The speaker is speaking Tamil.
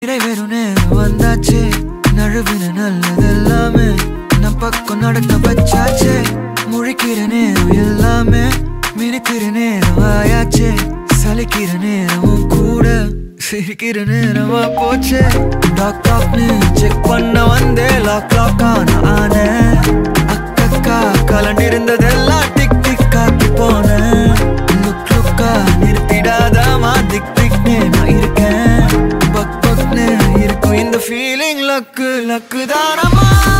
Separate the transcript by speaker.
Speaker 1: நிறைவேறும் நேரம் வந்தாச்சு நழுவின நல்லதெல்லாமே நம் பக்கம் நடக்க வச்சாச்சு முழிக்கிற நேரம் எல்லாமே மினுக்கிற நேரம் ஆயாச்சு சலிக்கிற நேரமும் கூட சிரிக்கிற நேரமா போச்சு டாக் டாக்னு செக் பண்ண வந்தே லாக் லாக் ஆன ஆன அக்கக்கா கலண்டிருந்ததெல்லாம் டிக் டிக் காக்கி போனேன் லுக் லுக்கா நிறுத்திடாதாமா திக் திக்னே நான் இருக்கேன் பக் பக்னு இருக்கும் இந்த ஃபீலிங் லக்கு லக்கு தானமா